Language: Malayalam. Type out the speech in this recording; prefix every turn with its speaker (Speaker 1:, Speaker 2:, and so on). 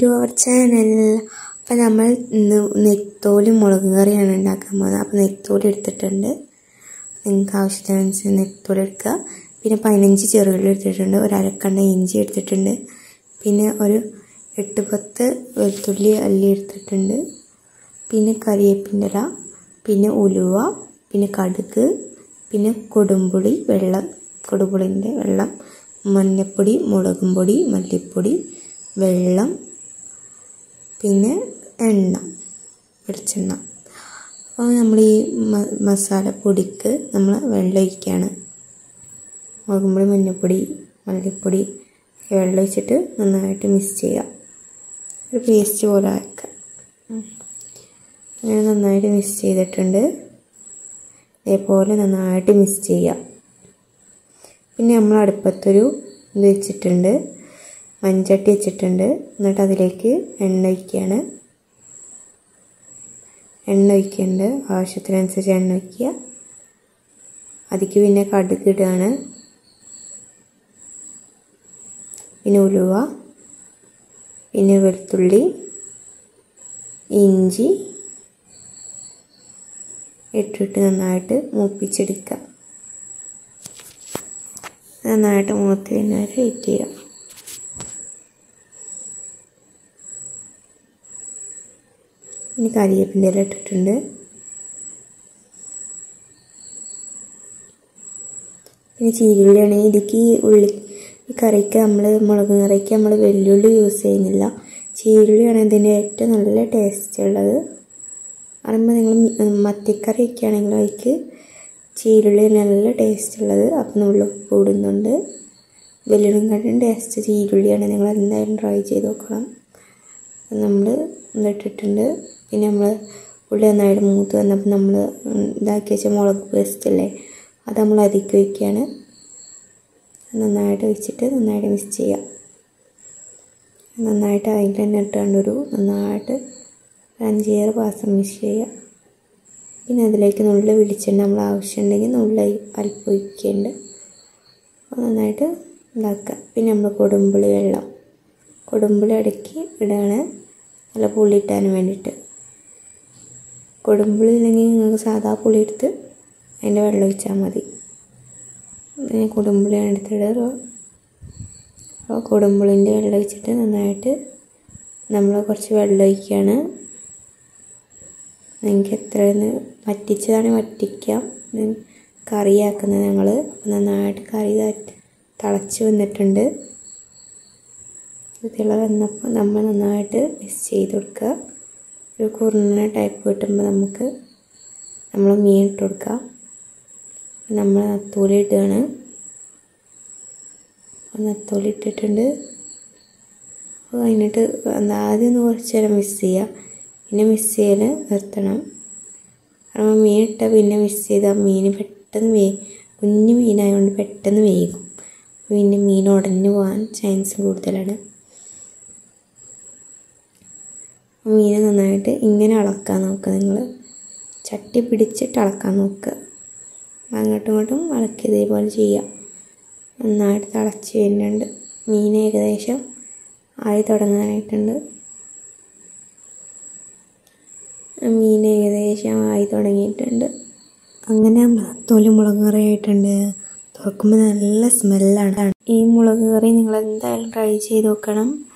Speaker 1: ടു അവർ ചാനൽ അപ്പം നമ്മൾ ഇന്ന് നെത്തോലി മുളക് കറിയാണ് ഉണ്ടാക്കാൻ പോകുന്നത് അപ്പോൾ നെത്തോലി എടുത്തിട്ടുണ്ട് നിങ്ങൾക്ക് ആവശ്യത്തിനനുസരിച്ച് നെത്തോലി എടുക്കുക പിന്നെ പതിനഞ്ച് ചെറുകൾ എടുത്തിട്ടുണ്ട് ഒരു അരക്കണ്ട ഇഞ്ചി എടുത്തിട്ടുണ്ട് പിന്നെ ഒരു എട്ട് പത്ത് വെളുത്തുള്ളി അല്ലി എടുത്തിട്ടുണ്ട് പിന്നെ കരിയേപ്പിൻ്റെ ഇല പിന്നെ ഉലുവ പിന്നെ കടുക് പിന്നെ കൊടുമ്പുളി വെള്ളം കൊടുമ്പുളിൻ്റെ വെള്ളം മഞ്ഞൾപ്പൊടി മുളകും പൊടി മല്ലിപ്പൊടി വെള്ളം പിന്നെ എണ്ണ വെളിച്ചെണ്ണ അപ്പോൾ നമ്മൾ ഈ മസാല പൊടിക്ക് നമ്മൾ വെള്ളം ഒഴിക്കുകയാണ് മുളകും പൊടി മഞ്ഞൾപ്പൊടി മല്ലിപ്പൊടി വെള്ളം ഒഴിച്ചിട്ട് നന്നായിട്ട് മിക്സ് ചെയ്യുക ഒരു പേസ്റ്റ് പോലെ ആക്കുക അങ്ങനെ നന്നായിട്ട് മിക്സ് ചെയ്തിട്ടുണ്ട് ഇതേപോലെ നന്നായിട്ട് മിക്സ് ചെയ്യുക പിന്നെ നമ്മൾ അടുപ്പത്തൊരു ഇത് വെച്ചിട്ടുണ്ട് മൺചട്ടി വെച്ചിട്ടുണ്ട് എന്നിട്ട് അതിലേക്ക് എണ്ണ ഒഴിക്കുകയാണ് എണ്ണ ഒഴിക്കുന്നുണ്ട് ആവശ്യത്തിനനുസരിച്ച് എണ്ണ ഒഴിക്കുക അതിക്ക് പിന്നെ കടുക് ഇടുകയാണ് പിന്നെ ഉലുവ പിന്നെ വെളുത്തുള്ളി ഇഞ്ചി ഇട്ടിട്ട് നന്നായിട്ട് മൂപ്പിച്ചെടുക്കുക നന്നായിട്ട് മൂത്ത് തന്നെ വരെ വെയിറ്റ് ചെയ്യുക ഇനി കരിയേപ്പിൻ്റെ ഇല ഇട്ടിട്ടുണ്ട് പിന്നെ ചീരുള്ളിയാണെങ്കിൽ ഇതിക്ക് ഉള്ളി ഈ കറിക്ക് നമ്മൾ മുളക് കറിക്ക് നമ്മൾ വെല്ലുള്ളി യൂസ് ചെയ്യുന്നില്ല ചീരുള്ളിയാണ് ഇതിൻ്റെ ഏറ്റവും നല്ല ടേസ്റ്റ് ഉള്ളത് പറയുമ്പോൾ നിങ്ങൾ മത്തിക്കറി ഒക്കെ ആണെങ്കിൽ അതിക്ക് ചീരുള്ളി നല്ല ടേസ്റ്റ് ഉള്ളത് അപ്പം നമ്മൾ ഉപ്പ് ഇടുന്നുണ്ട് വെല്ലുള്ളിക്കാട്ടും ടേസ്റ്റ് ചീരുള്ളിയാണ് നിങ്ങൾ എന്തായാലും ട്രൈ ചെയ്ത് നോക്കണം നമ്മൾ ഇതിട്ടിട്ടുണ്ട് പിന്നെ നമ്മൾ ഉള്ളി നന്നായിട്ട് മൂത്ത് വന്നപ്പോൾ നമ്മൾ ഇതാക്കി വെച്ച മുളക് പേസ്റ്റ് അല്ലേ അത് നമ്മൾ അതിക്ക് വയ്ക്കുകയാണ് നന്നായിട്ട് വെച്ചിട്ട് നന്നായിട്ട് മിക്സ് ചെയ്യുക നന്നായിട്ട് അതിൽ തന്നെ ഇട്ടുകൊണ്ടൊരു നന്നായിട്ട് അഞ്ചേറ് പാത്രം മിക്സ് ചെയ്യുക പിന്നെ അതിലേക്ക് നുള്ള വെളിച്ചെണ്ണ നമ്മൾ ആവശ്യമുണ്ടെങ്കിൽ നുള്ള അല്പം ഒഴിക്കുന്നുണ്ട് അപ്പോൾ നന്നായിട്ട് ഇതാക്കുക പിന്നെ നമ്മൾ കൊടുമ്പുളി വെള്ളം കൊടുമ്പുളി ഇടയ്ക്ക് ഇടുകയാണ് നല്ല പുളി ഇട്ടാൻ വേണ്ടിയിട്ട് കൊടുമ്പുളി ഇല്ലെങ്കിൽ നിങ്ങൾക്ക് സാധാ പുളി എടുത്ത് അതിൻ്റെ വെള്ളം ഒഴിച്ചാൽ മതി ഞാൻ കൊടുമ്പുളിയാണ് എടുത്തിടുക അപ്പോൾ കൊടുമ്പുളിൻ്റെ വെള്ളം ഒഴിച്ചിട്ട് നന്നായിട്ട് നമ്മൾ കുറച്ച് വെള്ളം ഒഴിക്കുകയാണ് നിങ്ങൾക്ക് എത്രയെന്ന് വറ്റിച്ചതാണ് വറ്റിക്കാം കറിയാക്കുന്നത് ഞങ്ങൾ അപ്പോൾ നന്നായിട്ട് കറി തിളച്ച് വന്നിട്ടുണ്ട് തിള വന്നപ്പോൾ നമ്മൾ നന്നായിട്ട് മിക്സ് ചെയ്ത് കൊടുക്കുക ഒരു കുറുന്ന ടൈപ്പ് കിട്ടുമ്പോൾ നമുക്ക് നമ്മൾ മീൻ ഇട്ട് കൊടുക്കുക നമ്മൾ നത്തോലി ഇടുകയാണ് നത്തോലി ഇട്ടിട്ടുണ്ട് അപ്പോൾ കഴിഞ്ഞിട്ട് ആദ്യം ഒന്ന് കുറച്ച് നേരം മിക്സ് ചെയ്യുക പിന്നെ മിക്സ് ചെയ്യൽ നിർത്തണം കാരണം മീൻ ഇട്ടാൽ പിന്നെ മിക്സ് ചെയ്താൽ മീൻ പെട്ടെന്ന് വേ കുഞ്ഞു മീനായതുകൊണ്ട് പെട്ടെന്ന് വേകും പിന്നെ മീൻ ഉടഞ്ഞു പോകാൻ ചാൻസ് കൂടുതലാണ് മീൻ നന്നായിട്ട് ഇങ്ങനെ അളക്കാൻ നോക്കുക നിങ്ങൾ ചട്ടി പിടിച്ചിട്ട് അളക്കാൻ നോക്കുക അങ്ങോട്ടും ഇങ്ങോട്ടും ഇളക്കി ഇതേപോലെ ചെയ്യുക നന്നായിട്ട് തിളച്ച് വരുന്നുണ്ട് മീൻ ഏകദേശം ആയി തുടങ്ങാനായിട്ടുണ്ട് മീൻ ഏകദേശം ആയി തുടങ്ങിയിട്ടുണ്ട് അങ്ങനെ തൊലി മുളക് കറി ആയിട്ടുണ്ട് തുറക്കുമ്പോൾ നല്ല സ്മെല്ലാണ് ഈ മുളക് കറി നിങ്ങൾ എന്തായാലും ട്രൈ ചെയ്ത് നോക്കണം